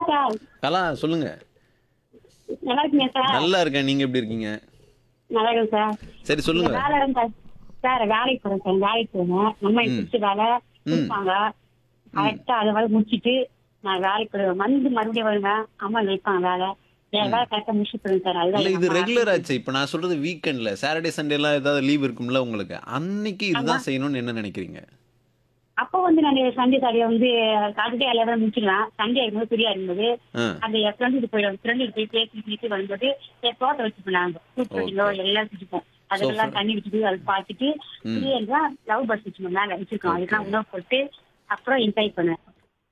Sir கலா சொல்லுங்க நல்லா இருக்கீங்க சார் நல்லா இருக்கேன் நீங்க எப்படி இருக்கீங்க நல்லா இருக்கேன் சார் சரி சொல்லுங்க வேலை இருந்தா சார் வேலைக்கு போறேன் சார் வேலைக்கு போகணும் நம்ம பிடிச்ச வேலை கொடுப்பாங்க கரெக்டா அதை வேலை முடிச்சிட்டு நான் வேலைக்கு போடுவேன் வந்து மறுபடியும் வருவேன் அம்மா வைப்பாங்க வேலை என் வேலை கரெக்டா முடிச்சு போடுவேன் சார் இல்ல அதுதான் இது நம்ம ரெகுலர் ஆச்சு இப்ப நான் சொல்றது வீக்கெண்ட்ல சாட்டர்டே சண்டே எல்லாம் ஏதாவது லீவ் இருக்கும்ல உங்களுக்கு அன்னைக்கு இதுதான் செய்யணும்னு என்ன நினைக்கிறீங்க அப்போ வந்து நான் சண்டே சாரியை வந்து சாட்டர்டே எல்லாம் முடிச்சிடுவேன் சண்டே இருக்கும்போது ஃப்ரீயா இருந்தது ஆ, அந்த என் ஃப்ரெண்டு போயிடும் ஃப்ரெண்டு போய் பேசி பேசி வரும்போது என் தோட்டம் வச்சுப்போம் நாங்க கூப்பிட்டோ எல்லாம் வச்சுப்போம் அதுக்கெல்லாம் தண்ணி வச்சுட்டு அதை பார்த்துட்டு ஃப்ரீயா லவ் பஸ் வச்சுக்கோங்க மேல வச்சிருக்கோம் அதுக்கெல்லாம் உணவு போட்டு அப்புறம் என்ஜாய் பண்ணுவேன்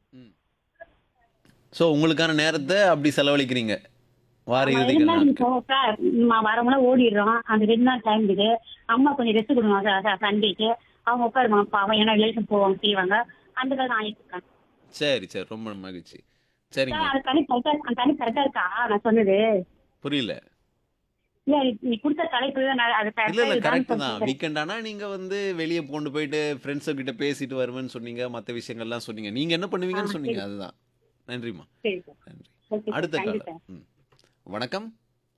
சோ உங்களுக்கான நேரத்தை அப்படி செலவழிக்கிறீங்க வார ரெண்டு இறுதிகள் நாள் நாட்கள். இப்போ சார் நம்ம வரவங்களா ஓடிடுறோம் அந்த ரெண்டு நாள் டைம் இருக்குது அம்மா கொஞ்சம் ரெஸ்ட் கொடுங்க சார் சண்டேக்கு அவங்க உட்காருவாங்க பாவம் ஏன்னா ரிலேஷன் போவாங்க செய்வாங்க அந்த காலம் நான் ஆயிட்டு சரி சரி ரொம்ப மகிழ்ச்சி சரிங்க சார் அது தனி கரெக்டா அந்த தனி கரெக்டா இருக்கா நான் சொன்னது புரியல இல்ல நீ கொடுத்த தலைப்பு நான் அது இல்ல இல்ல correct ஆ கரெக்ட் தான் தான் சொல்றேன். வீக்கெண்ட் ஆனா நீங்க வந்து வெளியே கொண்டு போயிட்டு ஃப்ரெண்ட்ஸ் கிட்ட பேசிட்டு வருவேன்னு சொன்னீங்க மத்த விஷயங்கள்லாம் சொன்னீங்க நீங்க என்ன பண்ணுவீங்கன்னு சொன்னீங்க அதுதான் நன்றிம்மா சரி சார் நன்றி ஓகே சார் அடுத்த தேங்க்யூ காலம் சார் ம். வணக்கம்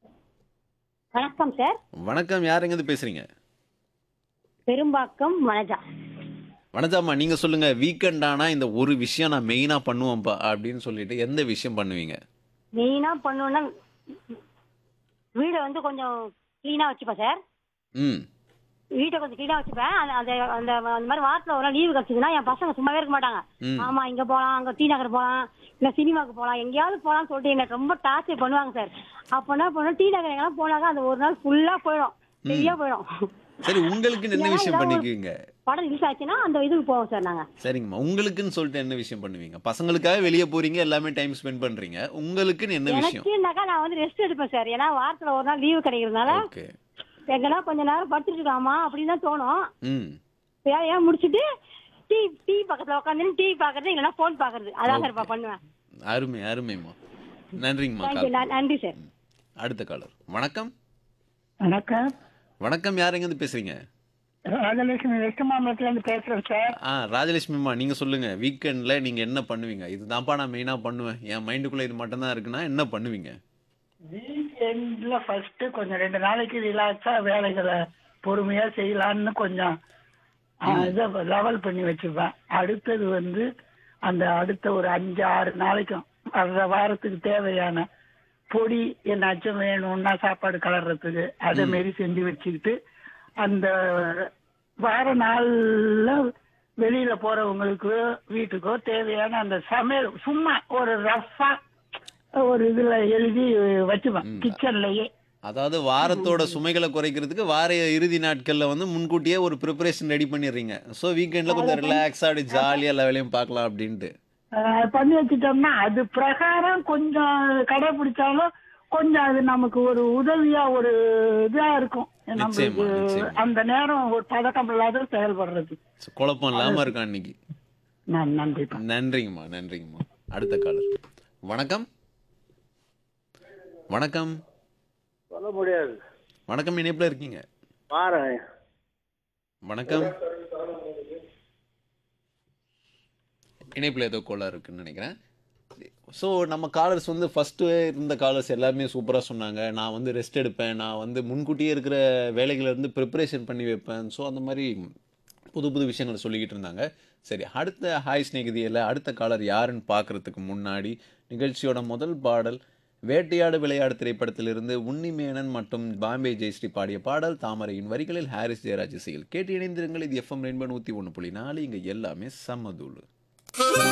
வணக்கம் சார் வணக்கம் யாருங்க இருந்து பேசுறீங்க பெரும்பாக்கம் வனஜா வனஜாம்மா நீங்க சொல்லுங்க வீக்கெண்ட் ஆனா இந்த ஒரு விஷயம் நான் மெயினா பண்ணுவேன்ப்பா அப்படின்னு சொல்லிட்டு எந்த விஷயம் பண்ணுவீங்க மெயினா பண்ணணும்னா வீடை வந்து கொஞ்சம் கிளீனா வச்சுப்பேன் சார் ம் வீட்டை கொஞ்சம் கிளீனா வச்சுப்பேன் அந்த அந்த அந்த அந்த மாதிரி வாரத்துல ஒரு லீவு கிடைச்சதுன்னா என் பசங்க சும்மாவே இருக்க மாட்டாங்க ம். ஆமா இங்க போலாம் அங்க டி நகர் போலாம் இல்ல சினிமாக்கு போலாம் எங்கேயாவது போலாம்னு சொல்லிட்டு எனக்கு ரொம்ப டார்ச்சர் பண்ணுவாங்க சார் அப்ப என்ன பண்ணுவோம் டி நகர் எங்கெல்லாம் போனாக்க அந்த ஒரு நாள் ஃபுல்லா போயிடும் சரியா போயிடும் சரி உங்களுக்குன்னு என்ன ஏன்னா விஷயம் ஏதாவது ஒரு- பண்ணிக்குவீங்க படம் ரிலீஸ் ஆச்சுன்னா அந்த இதுக்கு போவோம் சார் நாங்க சரிங்கம்மா உங்களுக்குன்னு சொல்லிட்டு என்ன விஷயம் பண்ணுவீங்க பசங்களுக்காக வெளியே போறீங்க எல்லாமே டைம் ஸ்பெண்ட் பண்றீங்க உங்களுக்குன்னு என்ன விஷயம் எனக்குனாக்கா நான் வந்து ரெஸ்ட் எடுப்பேன் சார் ஏன்னா வாரத்துல ஒரு நாள் லீவு கிடைக்கிறதுனால ஓகே எங்கன்னா கொஞ்ச நேரம் படுத்துட்டு இருக்கலாமா அப்படின்னு தான் தோணும் ம் வேலையா முடிச்சிட்டு டீ டீ பக்கத்துல உட்காந்து டிவி பாக்குறது இல்லைன்னா போன் பாக்குறது அதான் சார் இப்ப பண்ணுவேன் அருமை அருமைம்மா நன்றிங்கம்மா தேங்க்யூ கால் நன்றி சார் அடுத்த காலர் வணக்கம் வணக்கம் வணக்கம் யாருங்க இருந்து பேசுறீங்க ராஜலட்சுமி வெஸ்ட் மாம்பலத்துல இருந்து பேசுறேன் சார் ஆ ராஜலட்சுமிம்மா நீங்க சொல்லுங்க வீக்கெண்ட்ல நீங்க என்ன பண்ணுவீங்க இதுதான்ப்பா நான் மெயினா பண்ணுவேன் என் மைண்டுக்குள்ள இது மட்டும் தான் இருக்குன்னா என்ன பண்ணுவீங்க வீக்கெண்ட்ல ஃபர்ஸ்ட் கொஞ்சம் ரெண்டு நாளைக்கு ரிலாக்ஸா வேலைகளை பொறுமையா செய்யலாம்னு கொஞ்சம் ஆ, இதை லெவல் பண்ணி வச்சுப்பேன் அடுத்தது வந்து அந்த அடுத்த ஒரு அஞ்சு ஆறு நாளைக்கும் அந்த வாரத்துக்கு தேவையான பொடி என்னாச்சும் வேணும்னா சாப்பாடு கலர்றதுக்கு அதே மாரி செஞ்சு வச்சுக்கிட்டு அந்த வார நாள்ல வெளியில போறவங்களுக்கு வீட்டுக்கோ தேவையான அந்த சமையல் சும்மா ஒரு ரஃபா ஒரு இதுல எழுதி வச்சுப்பேன் கிச்சன்லயே அதாவது வாரத்தோட சுமைகளை குறைக்கிறதுக்கு வார இறுதி நாட்கள்ல வந்து முன்கூட்டியே ஒரு ப்ரிப்பரேஷன் ரெடி பண்ணிடுறீங்க ஸோ வீக்கெண்ட்ல கொஞ்சம் ரிலாக்ஸா அப்படி ஜாலியா எல்லா வேலையும் பார்க்கலாம் அப்படின்ட்டு அஹ், பண்ணி வச்சுட்டோம்னா அது பிரகாரம் கொஞ்சம் கடைபிடிச்சாலும் கொஞ்சம் அது நமக்கு ஒரு உதவியா ஒரு இதா இருக்கும் நம்மளுக்கு நிச்சயமா, நிச்சயமா. அந்த நேரம் ஒரு பதக்கம் இல்லாத செயல்படுறது So, குழப்பம் இல்லாம இருக்கும் அன்னைக்கு நான் நன்றிப்பா நன்றிங்கம்மா நன்றிங்கம்மா அடுத்த காலர் வணக்கம் வணக்கம் சொல்ல முடியாது வணக்கம் இணைப்புல இருக்கீங்க பாருங்க வணக்கம் இணைப்புல ஏதோ கோளாறு இருக்குன்னு நினைக்கிறேன் ஸோ நம்ம காலர்ஸ் வந்து ஃபஸ்ட்டு இருந்த காலர்ஸ் எல்லாமே சூப்பராக சொன்னாங்க நான் வந்து ரெஸ்ட் எடுப்பேன் நான் வந்து முன்கூட்டியே இருக்கிற வேலைகளை இருந்து ப்ரிப்பரேஷன் பண்ணி வைப்பேன் ஸோ அந்த மாதிரி புது புது விஷயங்களை சொல்லிக்கிட்டு இருந்தாங்க சரி அடுத்த ஹாய் ஸ்நேகிதியில் அடுத்த காலர் யாருன்னு பார்க்கறதுக்கு முன்னாடி நிகழ்ச்சியோட முதல் பாடல் வேட்டையாடு விளையாடு திரைப்படத்திலிருந்து உன்னிமேனன் மற்றும் பாம்பே ஜெயஸ்ரீ பாடிய பாடல் தாமரையின் வரிகளில் ஹாரிஸ் ஜெயராஜ் இசையில் கேட்டு இணைந்திருங்கள் இது எஃப்எம் ரெயின்போ நூற்றி ஒன்று புள்ளி நாலு இங்கே எல்லாமே சம்மதூள்